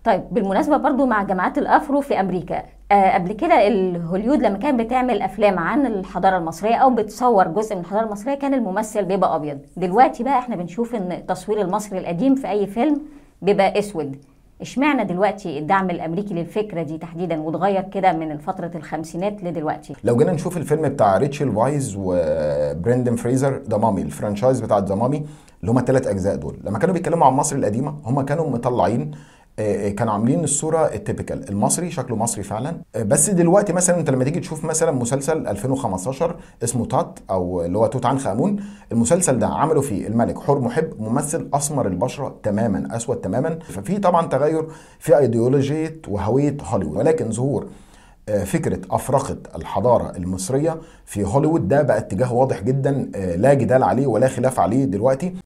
طيب بالمناسبة برضو مع جماعات الأفرو في أمريكا آه قبل كده الهوليود لما كانت بتعمل أفلام عن الحضارة المصرية أو بتصور جزء من الحضارة المصرية كان الممثل بيبقى أبيض دلوقتي بقى احنا بنشوف إن التصوير المصري القديم في أي فيلم بيبقى أسود اشمعنى دلوقتي الدعم الامريكي للفكره دي تحديدا واتغير كده من فتره الخمسينات لدلوقتي لو جينا نشوف الفيلم بتاع ريتشل وايز وبريندن فريزر ذا مامي الفرانشايز بتاع ذا مامي اللي هم الثلاث اجزاء دول لما كانوا بيتكلموا عن مصر القديمه هم كانوا مطلعين آه، كانوا عاملين الصوره التيبيكال المصري شكله مصري فعلا آه، بس دلوقتي مثلا انت لما تيجي تشوف مثلا مسلسل 2015 اسمه تات او اللي هو توت عنخ امون المسلسل ده عملوا فيه الملك حور محب ممثل اسمر البشره تماما اسود تماما ففي طبعا تغير في ايديولوجيه وهويه هوليوود ولكن ظهور آه، فكره افرقه الحضاره المصريه في هوليوود ده بقى اتجاه واضح جدا آه، لا جدال عليه ولا خلاف عليه دلوقتي